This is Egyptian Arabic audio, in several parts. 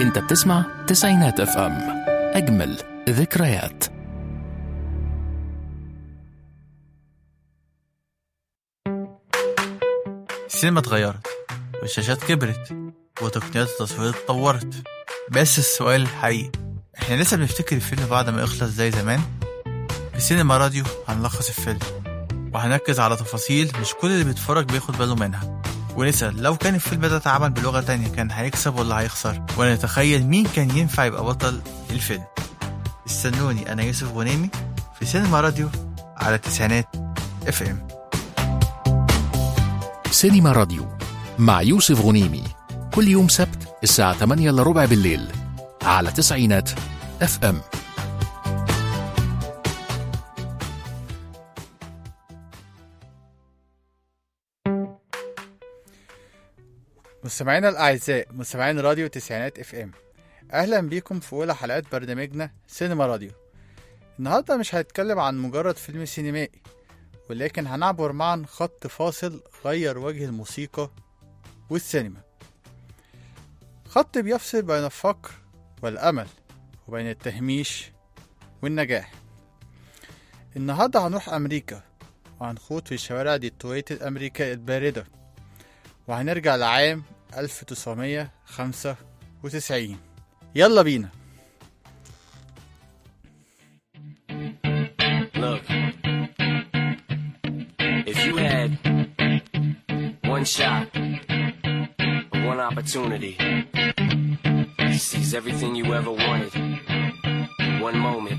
انت بتسمع تسعينات اف ام اجمل ذكريات السينما اتغيرت والشاشات كبرت وتقنيات التصوير اتطورت بس السؤال الحقيقي احنا لسه بنفتكر الفيلم بعد ما يخلص زي زمان في سينما راديو هنلخص الفيلم وهنركز على تفاصيل مش كل اللي بيتفرج بياخد باله منها ونسأل لو كان الفيلم ده اتعمل بلغة تانية كان هيكسب ولا هيخسر ونتخيل مين كان ينفع يبقى بطل الفيلم استنوني أنا يوسف غنيمي في سينما راديو على تسعينات اف ام سينما راديو مع يوسف غنيمي كل يوم سبت الساعة 8 إلا ربع بالليل على تسعينات اف ام مستمعينا الأعزاء مستمعين راديو تسعينات اف ام أهلا بيكم في أولى حلقات برنامجنا سينما راديو النهاردة مش هنتكلم عن مجرد فيلم سينمائي ولكن هنعبر معا خط فاصل غير وجه الموسيقى والسينما خط بيفصل بين الفقر والأمل وبين التهميش والنجاح النهاردة هنروح أمريكا وهنخوض في شوارع ديترويت الأمريكية الباردة وهنرجع لعام 1995 يلا بينا Look, if you had one shot, or one opportunity to seize everything you ever wanted in one moment,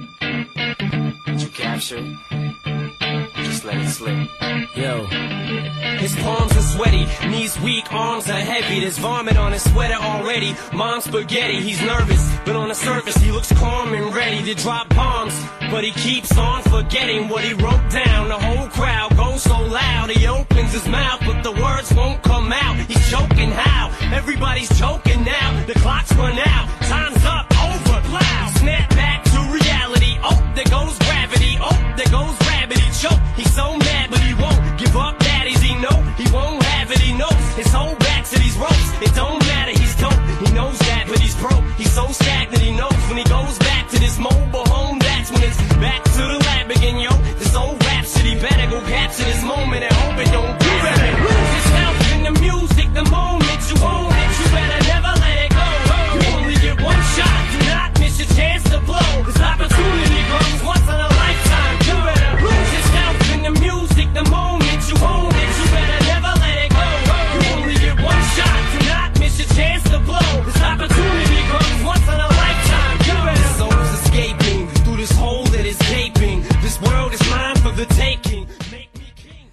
did you capture it? Just let it slip. Yo. His palms are sweaty, knees weak, arms are heavy. There's vomit on his sweater already. Mom's spaghetti, he's nervous, but on the surface he looks calm and ready to drop bombs. But he keeps on forgetting what he wrote down. The whole crowd goes so loud, he opens his mouth, but the words won't come out. He's choking how? Everybody's choking now. The clock's run out, time's up, over, plow. Snap back to reality. Oh, there goes gravity. Oh, there goes rabbit. He choke. He's so mad, but he won't give up. Daddies, he know he won't have it. He knows his whole back to these ropes. It don't matter. He's dope. He knows that, but he's broke. He's so stagnant. He knows when he goes back to this mobile home. That's when it's back to the lab again, yo. This old rhapsody better go capture this moment and hope it don't. You better lose yourself in the music the moment you own it. You better never let it go. You only get one shot. Do not miss your chance to blow. This opportunity comes once in a lifetime. You better lose yourself in the music the moment you own it. You better never let it go. You only get one shot. Do not miss your chance to blow. This opportunity comes once in a lifetime. You better souls escaping through this hole that is gaping. This world is mine for the taking. Make me king.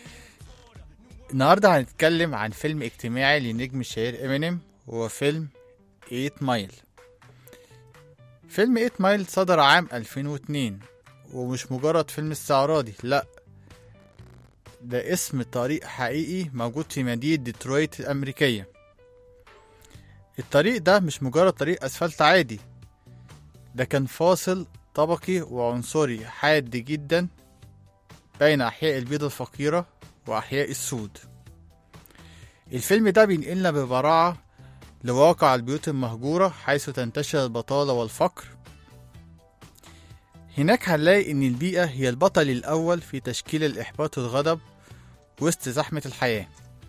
النهاردة هنتكلم عن فيلم اجتماعي لنجم الشهير امينيم وهو فيلم 8 مايل فيلم 8 مايل صدر عام 2002 ومش مجرد فيلم استعراضي لا ده اسم طريق حقيقي موجود في مدينة ديترويت الأمريكية الطريق ده مش مجرد طريق أسفلت عادي ده كان فاصل طبقي وعنصري حاد جدا بين أحياء البيض الفقيرة وأحياء السود الفيلم ده بينقلنا ببراعة لواقع البيوت المهجورة حيث تنتشر البطالة والفقر هناك هنلاقي إن البيئة هي البطل الأول في تشكيل الإحباط والغضب وسط زحمة الحياة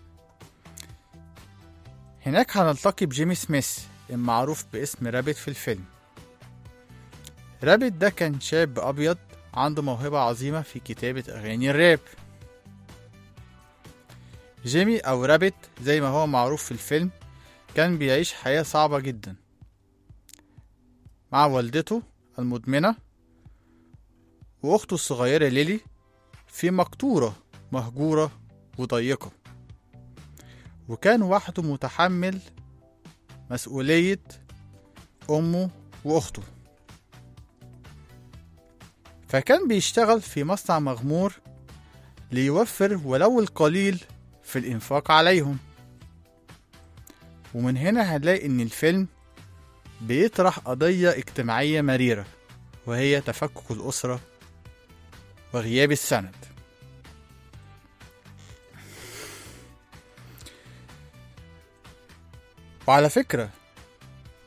هناك هنلتقي بجيمي سميث المعروف باسم رابت في الفيلم رابت ده كان شاب أبيض عنده موهبة عظيمة في كتابة أغاني الراب جيمي أو رابت زي ما هو معروف في الفيلم كان بيعيش حياة صعبة جدا مع والدته المدمنة وأخته الصغيرة ليلي في مقطورة مهجورة وضيقة وكان وحده متحمل مسؤولية أمه وأخته فكان بيشتغل في مصنع مغمور ليوفر ولو القليل في الإنفاق عليهم ومن هنا هنلاقي إن الفيلم بيطرح قضية اجتماعية مريرة وهي تفكك الأسرة وغياب السند وعلى فكرة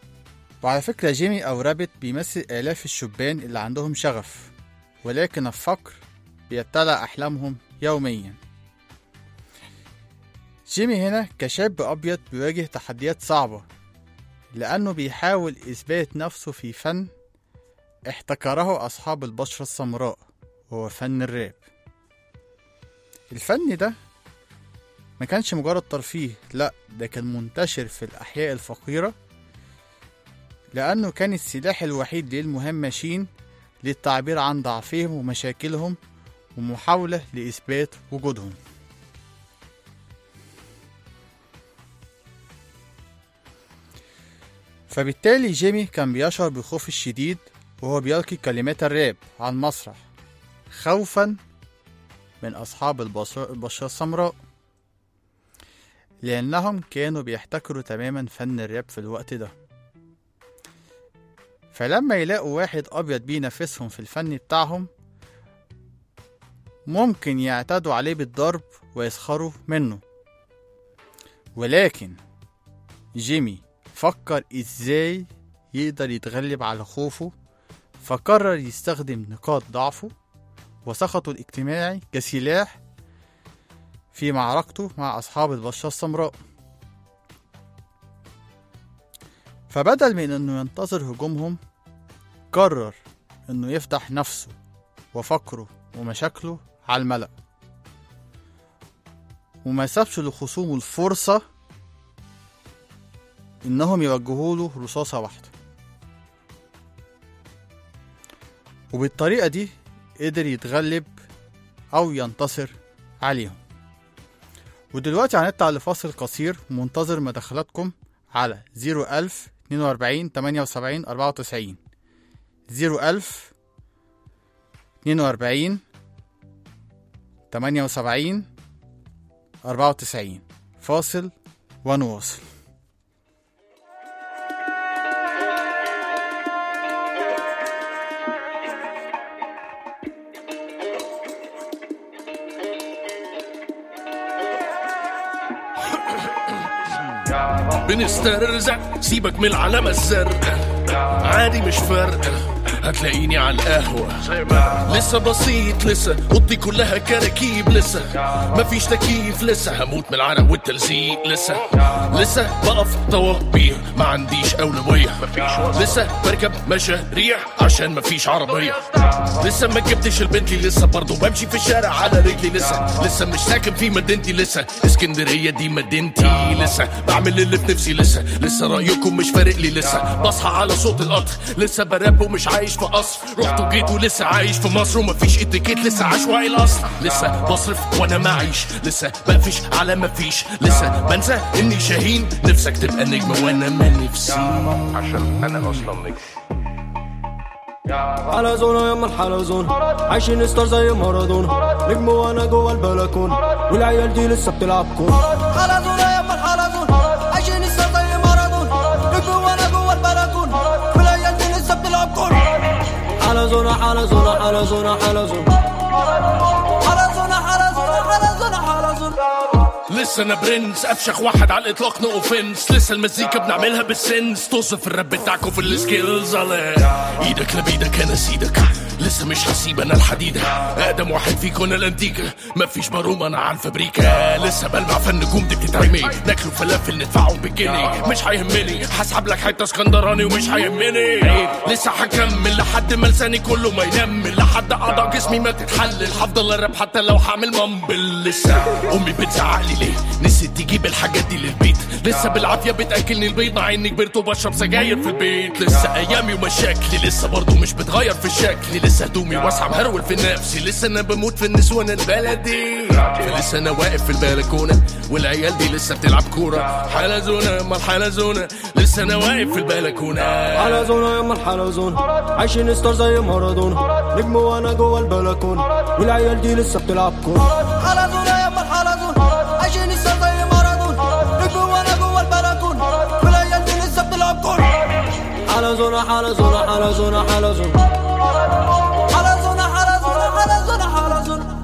وعلى فكرة جيمي أو رابت بيمثل آلاف الشبان اللي عندهم شغف ولكن الفقر بيبتلع أحلامهم يوميا جيمي هنا كشاب أبيض بيواجه تحديات صعبة لأنه بيحاول إثبات نفسه في فن احتكره أصحاب البشرة السمراء وهو فن الراب الفن ده ما كانش مجرد ترفيه لا ده كان منتشر في الأحياء الفقيرة لأنه كان السلاح الوحيد للمهمشين للتعبير عن ضعفهم ومشاكلهم ومحاولة لإثبات وجودهم فبالتالي جيمي كان بيشعر بالخوف الشديد وهو بيلقي كلمات الراب على المسرح خوفا من أصحاب البشرة البشرة السمراء لأنهم كانوا بيحتكروا تماما فن الراب في الوقت ده فلما يلاقوا واحد أبيض بينافسهم في الفن بتاعهم ممكن يعتادوا عليه بالضرب ويسخروا منه ولكن جيمي فكر ازاي يقدر يتغلب على خوفه فقرر يستخدم نقاط ضعفه وسخطه الاجتماعي كسلاح في معركته مع أصحاب البشرة السمراء فبدل من انه ينتظر هجومهم قرر انه يفتح نفسه وفقره ومشاكله على الملأ وما سابش لخصومه الفرصة انهم يوجهوا له رصاصة واحدة وبالطريقة دي قدر يتغلب أو ينتصر عليهم ودلوقتي هنطلع لفاصل قصير ومنتظر مداخلاتكم على 01000 42 78 94 01000 42 78 94 فاصل ونواصل بنسترزق سيبك من العلامة الزرقاء عادي مش فارقة هتلاقيني على القهوة لسه بسيط لسه اوضتي كلها كراكيب لسه مفيش تكييف لسه هموت من العرق والتلزيق لسه لسه بقف طوابير ما عنديش أولوية لسه بركب مشاريع عشان مفيش عربية لسه ما جبتش البنتلي لسه برضه بمشي في الشارع على رجلي لسه لسه مش ساكن في مدينتي لسه اسكندرية دي مدينتي لسه بعمل اللي في نفسي لسه لسه رأيكم مش فارق لي لسه بصحى على صوت القطر لسه براب ومش عايش في قصر رحت وجيت ولسه عايش في مصر ومفيش اتيكيت لسه عشوائي الاصل لسه بصرف وانا معيش لسه بقفش على مفيش لسه بنسى اني شاهين نفسك تبقى نجم وانا ما نفسي عشان انا اصلا نجم حلزونة يما الحلزون عايشين ستار زي مارادونا نجم وانا جوه البلكون والعيال دي لسه بتلعب كورة حلزونة يما الحلزون عايشين ستار زي مارادونا نجم وانا جوه البلكون والعيال دي لسه بتلعب كورة حلزونة حلزونة حلزونة حلزونة حلزونة حلزونة حلزونة حلزونة لسه انا برنس افشخ واحد على الاطلاق نو اوفنس لسه المزيكا بنعملها بالسنس توصف الراب بتاعكم في السكيلز على ايدك لبيدك انا سيدك لسه مش هسيب انا الحديده اقدم واحد فيكم انا الانتيكا مفيش بروم انا على الفابريكا لسه بلمع فالنجوم دي بتتعمي ناكلوا فلافل ندفعهم بالجنيه مش هيهمني هسحب لك حته اسكندراني ومش هيهمني لسه هكمل لحد ما لساني كله ما ينام لحد اعضاء جسمي ما تتحلل هفضل اراب حتى لو هعمل مامبل لسه امي بتزعق لي ليه نسيت تجيب الحاجات دي للبيت لسه بالعافيه بتاكلني البيض مع اني كبرت وبشرب سجاير في البيت لسه ايامي ومشاكلي لسه برضه مش بتغير في شكلي لسه هدومي واسعه مهرول في نفسي لسه انا بموت في النسوان البلدي فلسه انا واقف في البلكونه والعيال دي لسه بتلعب كوره حلزونه ما الحلزونه لسه انا واقف في البلكونه حلزونة يما الحلزون عايشين ستار زي مارادونا نجم وانا جوه البلكون والعيال دي لسه بتلعب كورة حلزونة يما الحلزون عايشين ستار زي مارادونا نجم وانا جوه البلكون والعيال دي لسه بتلعب كورة حلزونة حلزونة حلزونة حلزونة حلزونة حلزونة حلزونة حلزونة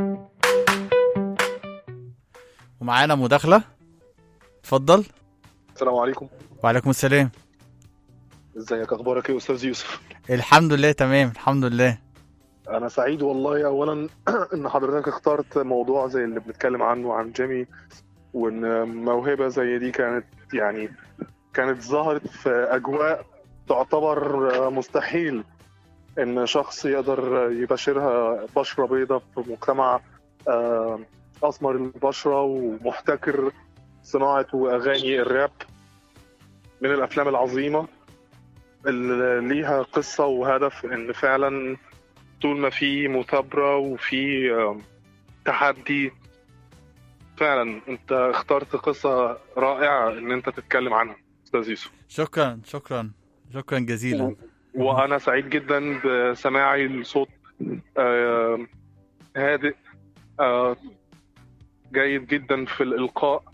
ومعانا مداخلة اتفضل السلام عليكم وعليكم السلام ازيك اخبارك ايه يا استاذ يوسف الحمد لله تمام الحمد لله انا سعيد والله اولا ان حضرتك اخترت موضوع زي اللي بنتكلم عنه عن جيمي وان موهبه زي دي كانت يعني كانت ظهرت في اجواء تعتبر مستحيل ان شخص يقدر يباشرها بشره بيضاء في مجتمع آه، اسمر البشره ومحتكر صناعه واغاني الراب من الافلام العظيمه اللي ليها قصه وهدف ان فعلا طول ما في مثابره وفي آه، تحدي فعلا انت اخترت قصه رائعه ان انت تتكلم عنها استاذ يوسف شكرا شكرا شكرا جزيلا وانا سعيد جدا بسماعي لصوت آه، هادئ آه، جيد جدا في الالقاء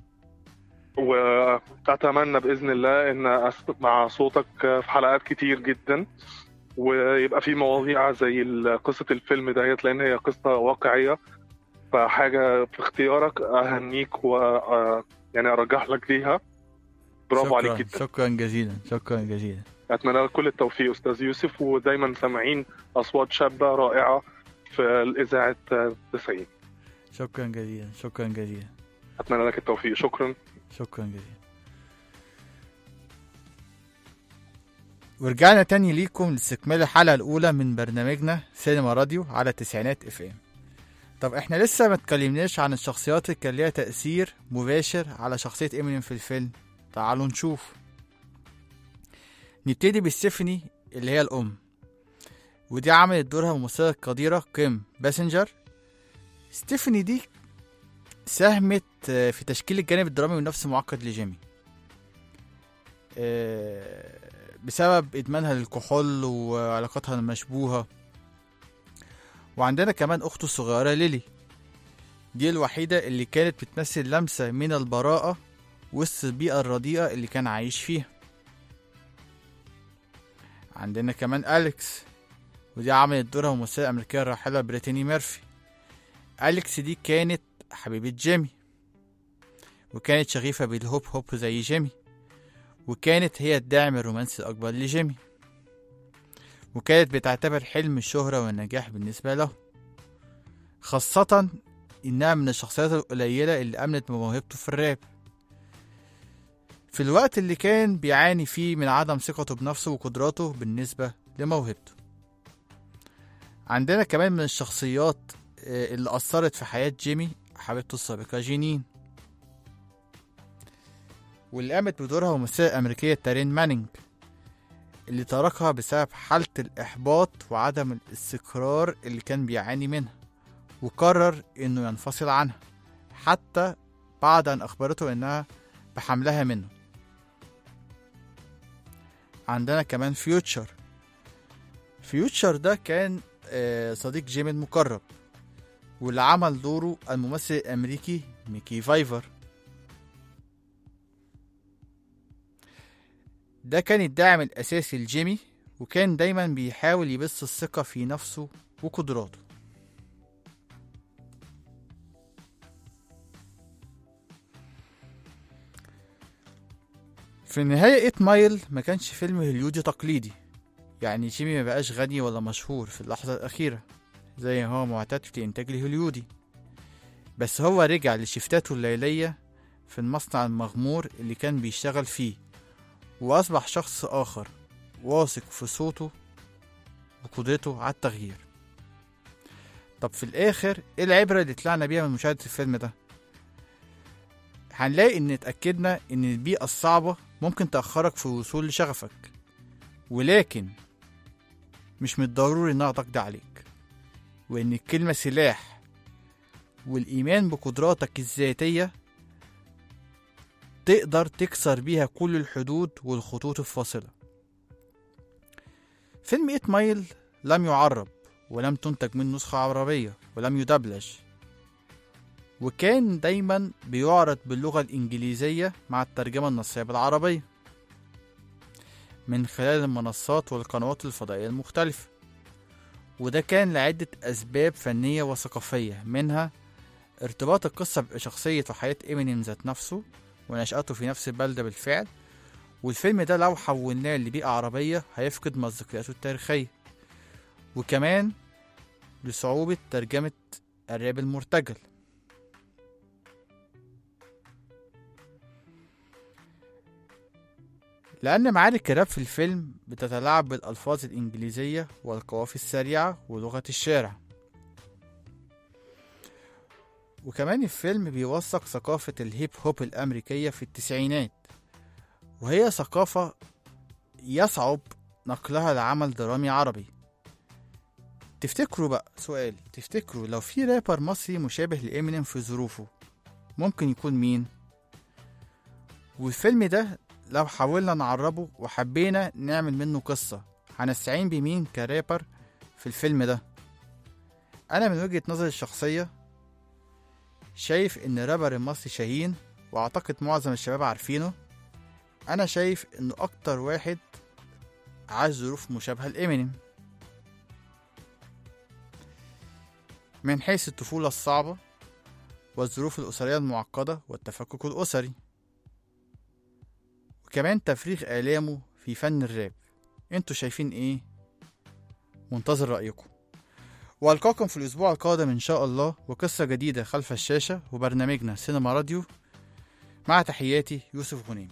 واتمنى باذن الله ان اسمع صوتك في حلقات كتير جدا ويبقى في مواضيع زي قصه الفيلم ديت لان هي قصه واقعيه فحاجه في اختيارك اهنيك و آه، يعني ارجح لك ليها برافو شكرا عليك جدا شكرا جزيلا شكرا جزيلا اتمنى لك كل التوفيق استاذ يوسف ودايما سامعين اصوات شابه رائعه في الاذاعه 90 شكرا جزيلا شكرا جزيلا اتمنى لك التوفيق شكرا شكرا جزيلا ورجعنا تاني ليكم لاستكمال الحلقة الأولى من برنامجنا سينما راديو على تسعينات اف ام طب احنا لسه ما اتكلمناش عن الشخصيات اللي كان ليها تأثير مباشر على شخصية امينيم في الفيلم تعالوا نشوف نبتدي بستيفاني اللي هي الأم ودي عملت دورها الممثلة القديرة كيم باسنجر ستيفاني دي ساهمت آه، في تشكيل الجانب الدرامي والنفسي المعقد لجيمي آه، بسبب إدمانها للكحول وعلاقاتها المشبوهة وعندنا كمان أخته الصغيرة ليلي دي الوحيدة اللي كانت بتمثل لمسة من البراءة وسط البيئة الرديئة اللي كان عايش فيها عندنا كمان أليكس ودي عملت دورها الممثلة الأمريكية الراحلة بريتاني ميرفي أليكس دي كانت حبيبة جيمي وكانت شغيفة بالهوب هوب زي جيمي وكانت هي الداعم الرومانسي الأكبر لجيمي وكانت بتعتبر حلم الشهرة والنجاح بالنسبة له خاصة إنها من الشخصيات القليلة اللي أمنت بموهبته في الراب في الوقت اللي كان بيعاني فيه من عدم ثقته بنفسه وقدراته بالنسبة لموهبته عندنا كمان من الشخصيات آه، اللي أثرت في حياة جيمي حبيبته السابقة جينين واللي قامت بدورها الممثلة الأمريكية تارين مانينج اللي تركها بسبب حالة الإحباط وعدم الاستقرار اللي كان بيعاني منها وقرر إنه ينفصل عنها حتى بعد أن أخبرته إنها بحملها منه عندنا كمان فيوتشر فيوتشر ده كان آه، صديق جيمي المقرب واللي عمل دوره الممثل الأمريكي ميكي فايفر ده كان الداعم الأساسي لجيمي وكان دايما بيحاول يبث الثقة في نفسه وقدراته في النهاية 8 مايل ما كانش فيلم هوليودي تقليدي يعني جيمي ما بقاش غني ولا مشهور في اللحظة الأخيرة زي ما هو معتاد في الإنتاج الهوليودي بس هو رجع لشفتاته الليلية في المصنع المغمور اللي كان بيشتغل فيه وأصبح شخص آخر واثق في صوته وقدرته على التغيير طب في الآخر إيه العبرة اللي طلعنا بيها من مشاهدة الفيلم ده؟ هنلاقي إن اتأكدنا إن البيئة الصعبة ممكن تأخرك في الوصول لشغفك ولكن مش من الضروري إنها تقضي عليك وإن الكلمة سلاح والإيمان بقدراتك الذاتية تقدر تكسر بيها كل الحدود والخطوط الفاصلة فيلم 8 مايل لم يعرب ولم تنتج منه نسخة عربية ولم يدبلج وكان دايما بيعرض باللغة الإنجليزية مع الترجمة النصية بالعربية من خلال المنصات والقنوات الفضائية المختلفة وده كان لعدة أسباب فنية وثقافية منها ارتباط القصة بشخصية وحياة إمينيم ذات نفسه ونشأته في نفس البلدة بالفعل والفيلم ده لو حولناه لبيئة عربية هيفقد مصداقيته التاريخية وكمان لصعوبة ترجمة الراب المرتجل لأن معارك الراب في الفيلم بتتلاعب بالألفاظ الإنجليزية والقوافي السريعة ولغة الشارع وكمان الفيلم بيوثق ثقافة الهيب هوب الأمريكية في التسعينات وهي ثقافة يصعب نقلها لعمل درامي عربي تفتكروا بقى سؤال تفتكروا لو في رابر مصري مشابه لإمينيم في ظروفه ممكن يكون مين؟ والفيلم ده لو حاولنا نعربه وحبينا نعمل منه قصة هنستعين بمين كرابر في الفيلم ده أنا من وجهة نظري الشخصية شايف إن رابر المصري شاهين وأعتقد معظم الشباب عارفينه أنا شايف إنه أكتر واحد عاش ظروف مشابهة لإمينيم من حيث الطفولة الصعبة والظروف الأسرية المعقدة والتفكك الأسري وكمان تفريغ آلامه في فن الراب انتوا شايفين ايه منتظر رأيكم والقاكم في الأسبوع القادم إن شاء الله وقصة جديدة خلف الشاشة وبرنامجنا سينما راديو مع تحياتي يوسف غنيمي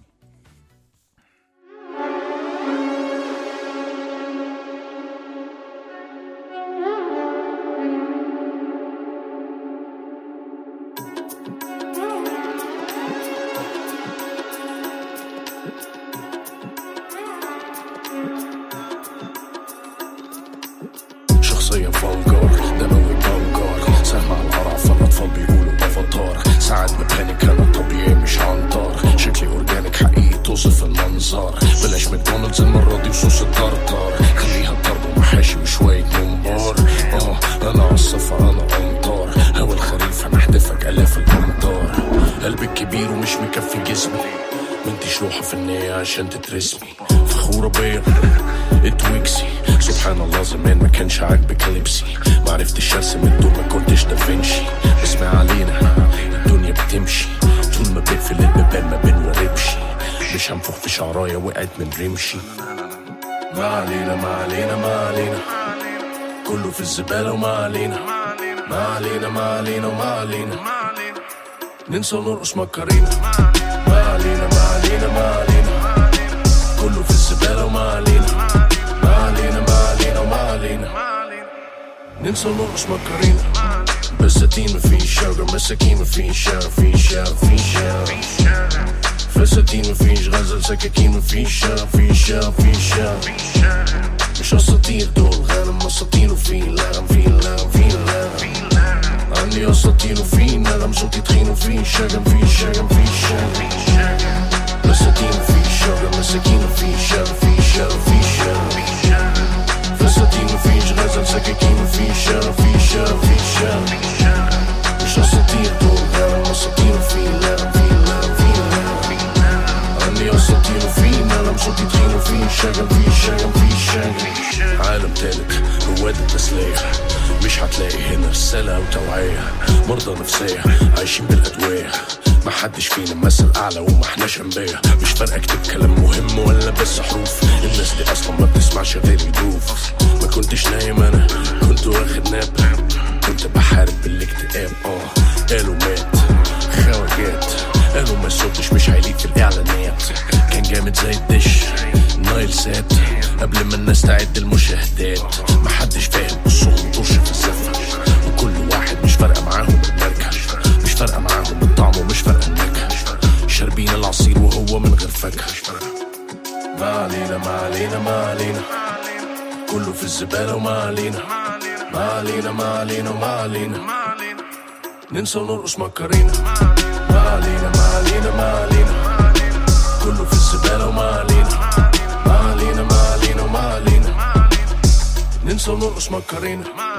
شخصية فانجار دموي بانجار سهم على القرع في الأطفال بيقولوا افاتار ساعات ببانك أنا طبيعي مش عنطار شكلي أورجانيك حقيقي توصف المنظر بلاش ماكدونالدز المرة دي وصوص الطرطار خليها طرب ومحاشي وشوية ممبار اه أنا عالسفر أنا أمطار هوا الخريف هنحدفك آلاف الأمطار قلبي الكبير ومش مكفي جسمي بنتي شلوحة فنية عشان تترسمي فخورة بيا اتويكسي سبحان الله زمان ما كانش عاجبك لبسي ما عرفتش ارسم الدور ما كنتش دافنشي اسمع علينا الدنيا بتمشي طول ما بقفل البيبان ما بنوربش مش هنفخ في شعرايا وقعت من رمشي ما علينا ما علينا ما علينا كله في الزبالة وما علينا ما علينا ما علينا وما علينا ننسى ونرقص مكارينا ما علينا ما علينا ما علينا كله في الزبالة وما علينا ما علينا ما علينا وما علينا ننسى ونرقص مكارينا بساتين مفيش شجر مساكين مفيش شارع في شارع في شارع فساتين مفيش غزل سكاكين مفيش شارع في شارع في شارع مش اساطير دول غنم اساطير وفي لغم في لغم في لغم عندي اساطير وفي نغم صوتي تخين وفي شجم في شجم في شجم بساتين في شجر مساكين في شارع في شارع في شارع فساتين مفيش غزل سكاكين في شارع في شارع في شارع مش اساطير دول غنم اساطير وفي لغم في لغم في لغم عندي اساطير وفي نغم صوتي تخين وفي شجم في شجم في شجم عالم تالت رواد التسلية مش هتلاقي هنا رسالة أو توعية مرضى نفسية عايشين بالأدوية محدش فينا مثل أعلى وما احناش أنبياء مش فارقة أكتب كلام مهم ولا بس حروف الناس دي أصلا ما بتسمعش غير الجروف ما كنتش نايم أنا كنت واخد ناب كنت بحارب بالاكتئاب اه قالوا مات خواجات قالوا ما صوتش مش هيليق في الإعلانات كان جامد زي الدش نايل سات قبل ما الناس تعد المشاهدات محدش فاهم الصوت طرش في الزفة وكل واحد مش فارقة معاهم الماركة مش فارقة معاهم الطعم ومش فارقة النكهة شاربين العصير وهو من غير فاكهة ما علينا ما علينا ما علينا كله في الزبالة وما علينا ما علينا ما علينا وما علينا ننسى ونرقص مكارينا ما علينا ما علينا ما علينا كله في الزبالة وما علينا ما علينا ما علينا وما علينا ننسى ونرقص مكارينا